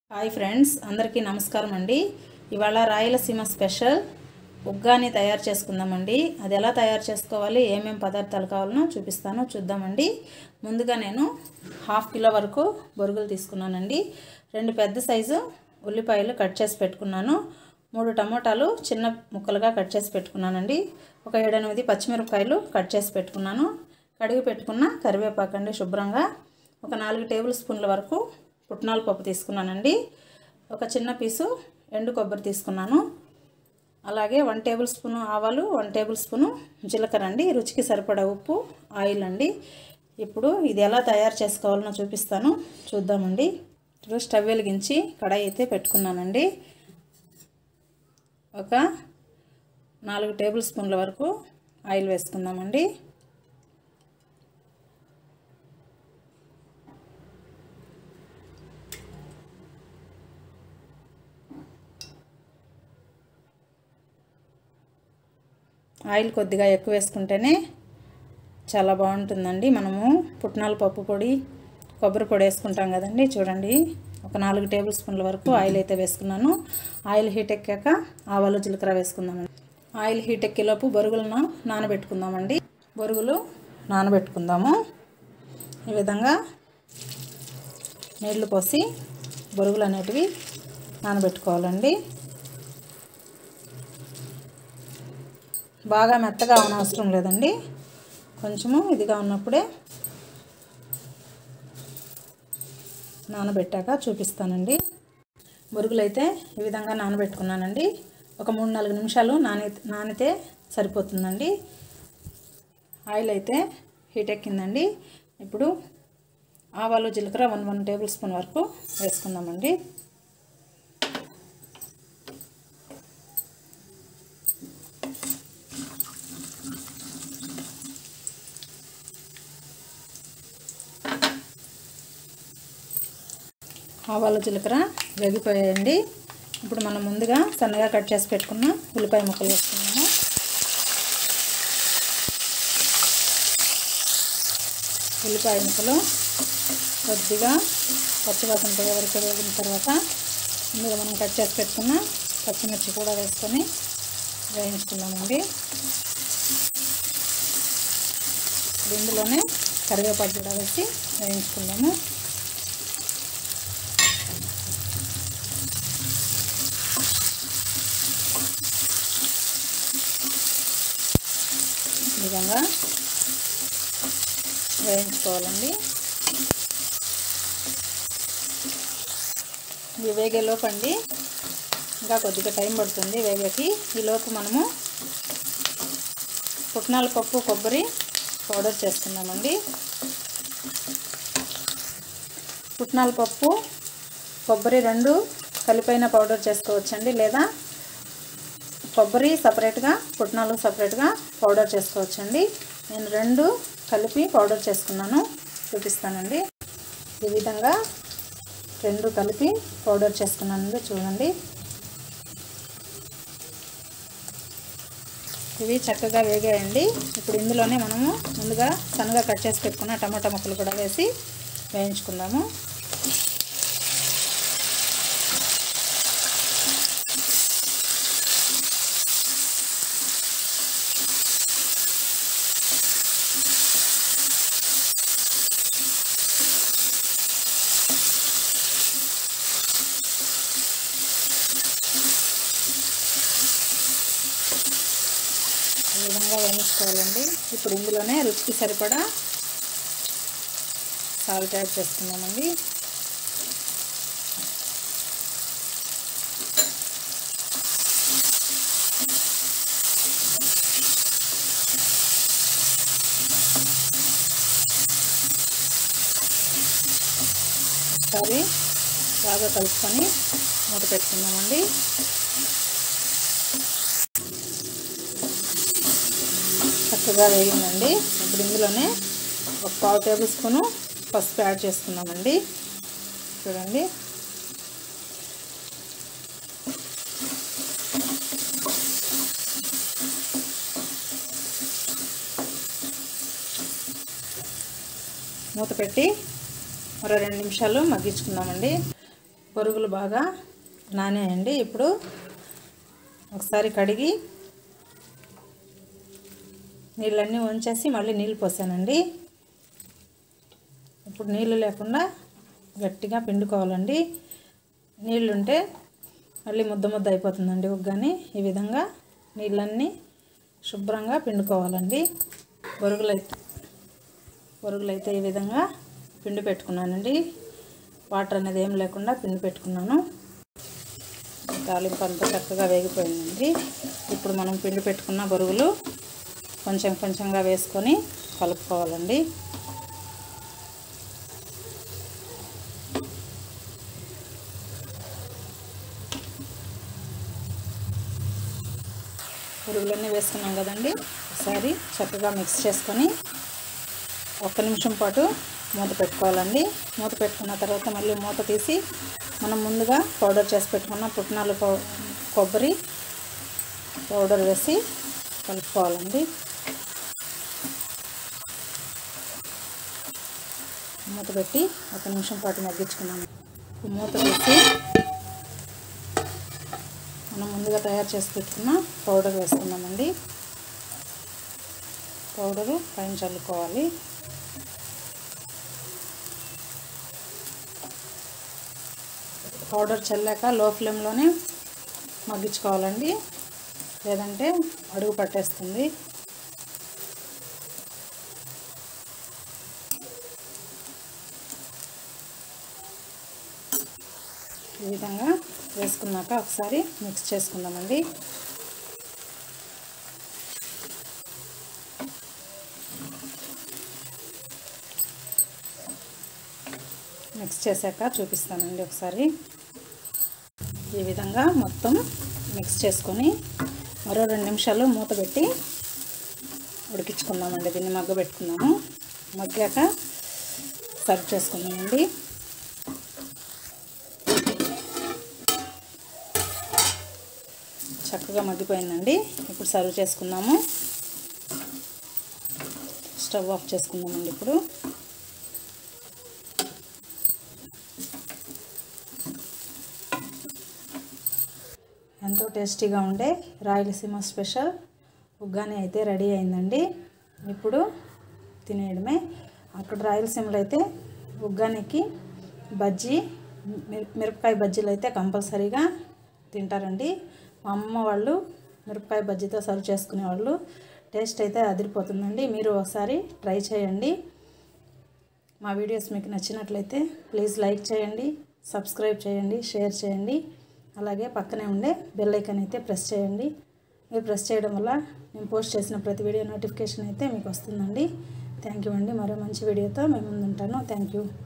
hi friends అందరికీ నమస్కారం అండి ఇవాళ రాయలసీమ స్పెషల్ ఉగ్గాని తయారు చేసుకుందామండి అది ఎలా తయారు చేసుకోవాలి ఏమేం పదార్థాలు కావాలనో చూపిస్తాను చూద్దామండి ముందుగా నేను హాఫ్ కిలో వరకు బొరుగులు తీసుకున్నానండి రెండు పెద్ద సైజు ఉల్లిపాయలు కట్ చేసి పెట్టుకున్నాను మూడు టమోటాలు చిన్న ముక్కలుగా కట్ చేసి పెట్టుకున్నానండి ఒక ఏడెనిమిది పచ్చిమిరపకాయలు కట్ చేసి పెట్టుకున్నాను కడిగి పెట్టుకున్న కరివేపాకండి శుభ్రంగా ఒక నాలుగు టేబుల్ స్పూన్ల వరకు పుట్నాల పప్పు తీసుకున్నానండి ఒక చిన్న పీసు ఎండు కొబ్బరి తీసుకున్నాను అలాగే వన్ టేబుల్ స్పూను ఆవాలు వన్ టేబుల్ స్పూను జీలకర్ర అండి రుచికి సరిపడా ఉప్పు ఆయిల్ అండి ఇప్పుడు ఇది ఎలా తయారు చేసుకోవాలనో చూపిస్తాను చూద్దామండి ఇప్పుడు స్టవ్ వెలిగించి కడాయి అయితే పెట్టుకున్నానండి ఒక నాలుగు టేబుల్ స్పూన్ల వరకు ఆయిల్ వేసుకుందామండి ఆయిల్ కొద్దిగా ఎక్కువ వేసుకుంటేనే చాలా బాగుంటుందండి మనము పుట్నాల పప్పు పొడి కొబ్బరి పొడి వేసుకుంటాం కదండి చూడండి ఒక నాలుగు టేబుల్ స్పూన్ల వరకు ఆయిల్ అయితే వేసుకున్నాను ఆయిల్ హీట్ ఎక్కాక ఆవాలు జీలకర్ర వేసుకుందామండి ఆయిల్ హీట్ ఎక్కేలోపు బొరుగులను నానబెట్టుకుందామండి బొరుగులు నానబెట్టుకుందాము ఈ విధంగా నీళ్లు పోసి బొరుగులు అనేటివి నానబెట్టుకోవాలండి బాగా మెత్తగా అవనవసరం లేదండి కొంచెము ఇదిగా ఉన్నప్పుడే నానబెట్టాక చూపిస్తానండి మురుగులు అయితే ఈ విధంగా నానబెట్టుకున్నానండి ఒక మూడు నాలుగు నిమిషాలు నాని నానితే సరిపోతుందండి ఆయిల్ అయితే హీట్ ఎక్కిందండి ఇప్పుడు ఆవాలు జీలకర్ర వన్ వన్ టేబుల్ స్పూన్ వరకు వేసుకుందామండి ఆవాలు జీలకర్ర వేగిపోయాయండి ఇప్పుడు మనం ముందుగా సన్నగా కట్ చేసి పెట్టుకున్న ఉల్లిపాయ ముక్కలు వేసుకున్నాము ఉల్లిపాయ ముక్కలు కొద్దిగా పచ్చివాసన పోయే వరకు వేగిన తర్వాత ఇందులో మనం కట్ చేసి పెట్టుకున్న పచ్చిమిర్చి కూడా వేసుకొని వేయించుకున్నామండి ఇందులోనే కరివేపాకు కూడా వేసి వేయించుకున్నాము ఈ విధంగా వేయించుకోవాలండి ఇవి వేగే లోపండి ఇంకా కొద్దిగా టైం పడుతుంది వేగకి ఈ లోపు మనము పుట్నాల పప్పు కొబ్బరి పౌడర్ చేసుకుందామండి పుట్నాల పప్పు కొబ్బరి రెండు కలిపైన పౌడర్ చేసుకోవచ్చండి లేదా కొబ్బరి సపరేట్గా పుట్నాలు సపరేట్గా పౌడర్ చేసుకోవచ్చండి నేను రెండు కలిపి పౌడర్ చేసుకున్నాను చూపిస్తానండి ఈ విధంగా రెండు కలిపి పౌడర్ చేసుకున్నానండి చూడండి ఇవి చక్కగా వేగాయండి ఇప్పుడు ఇందులోనే మనము ముందుగా సన్నగా కట్ చేసి పెట్టుకున్న టమాటా ముక్కలు కూడా వేసి వేయించుకుందాము ఈ విధంగా వేయించుకోవాలండి ఇప్పుడు ఇందులోనే రుచికి సరిపడా సాల్ట్ యాడ్ చేసుకుందామండి ఒకసారి బాగా కలుపుకొని మూత పెట్టుకుందామండి చక్కగా వేగిందండి ఇప్పుడు ఇందులోనే ఒక పావు టేబుల్ స్పూను పసుపు యాడ్ చేసుకున్నామండి చూడండి మూత పెట్టి మరో రెండు నిమిషాలు మగ్గించుకుందామండి పొరుగులు బాగా నానేయండి ఇప్పుడు ఒకసారి కడిగి నీళ్ళన్నీ ఉంచేసి మళ్ళీ నీళ్ళు పోసానండి ఇప్పుడు నీళ్ళు లేకుండా గట్టిగా పిండుకోవాలండి నీళ్ళుంటే మళ్ళీ ముద్ద ముద్ద అయిపోతుందండి ఉగ్గాని ఈ విధంగా నీళ్ళన్నీ శుభ్రంగా పిండుకోవాలండి బొరుగులైతే బొరుగులైతే ఈ విధంగా పిండి పెట్టుకున్నానండి వాటర్ అనేది ఏం లేకుండా పిండి పెట్టుకున్నాను తాలింపు అంతా చక్కగా వేగిపోయిందండి ఇప్పుడు మనం పిండి పెట్టుకున్న బొరుగులు కొంచెం కొంచెంగా వేసుకొని కలుపుకోవాలండి పురుగులన్నీ వేసుకున్నాం కదండి ఒకసారి చక్కగా మిక్స్ చేసుకొని ఒక్క నిమిషం పాటు మూత పెట్టుకోవాలండి మూత పెట్టుకున్న తర్వాత మళ్ళీ మూత తీసి మనం ముందుగా పౌడర్ చేసి పెట్టుకున్న పుట్నాలు పౌ- కొబ్బరి పౌడర్ వేసి కలుపుకోవాలండి మూత పెట్టి ఒక నిమిషం పాటు మగ్గించుకున్నాము ఇప్పుడు మూత పెట్టి మనం ముందుగా తయారు చేసి పెట్టుకున్న పౌడర్ వేసుకుందామండి పౌడరు పైన చల్లుకోవాలి పౌడర్ చల్లాక లో ఫ్లేమ్లోనే మగ్గించుకోవాలండి లేదంటే అడుగు పట్టేస్తుంది ఈ విధంగా వేసుకున్నాక ఒకసారి మిక్స్ చేసుకుందామండి మిక్స్ చేశాక చూపిస్తానండి ఒకసారి ఈ విధంగా మొత్తం మిక్స్ చేసుకొని మరో రెండు నిమిషాలు మూత పెట్టి ఉడికించుకుందామండి దీన్ని మగ్గ పెట్టుకుందాము మగ్గాక సర్వ్ చేసుకుందామండి చక్కగా మగ్గిపోయిందండి ఇప్పుడు సర్వ్ చేసుకుందాము స్టవ్ ఆఫ్ చేసుకుందామండి ఇప్పుడు ఎంతో టేస్టీగా ఉండే రాయలసీమ స్పెషల్ ఉగ్గాని అయితే రెడీ అయిందండి ఇప్పుడు తినేయడమే అక్కడ రాయలసీమలో అయితే ఉగ్గానికి బజ్జీ మిర- మిరపకాయ బజ్జీలు అయితే కంపల్సరీగా తింటారండి మా అమ్మ వాళ్ళు మిరపకాయ బజ్జీతో సర్వ్ చేసుకునేవాళ్ళు టేస్ట్ అయితే అదిరిపోతుందండి మీరు ఒకసారి ట్రై చేయండి మా వీడియోస్ మీకు నచ్చినట్లయితే ప్లీజ్ లైక్ చేయండి సబ్స్క్రైబ్ చేయండి షేర్ చేయండి అలాగే పక్కనే ఉండే బెల్ ఐకాన్ అయితే ప్రెస్ చేయండి మీరు ప్రెస్ చేయడం వల్ల నేను పోస్ట్ చేసిన ప్రతి వీడియో నోటిఫికేషన్ అయితే మీకు వస్తుందండి థ్యాంక్ యూ అండి మరో మంచి వీడియోతో మేము ముందుంటాను థ్యాంక్ యూ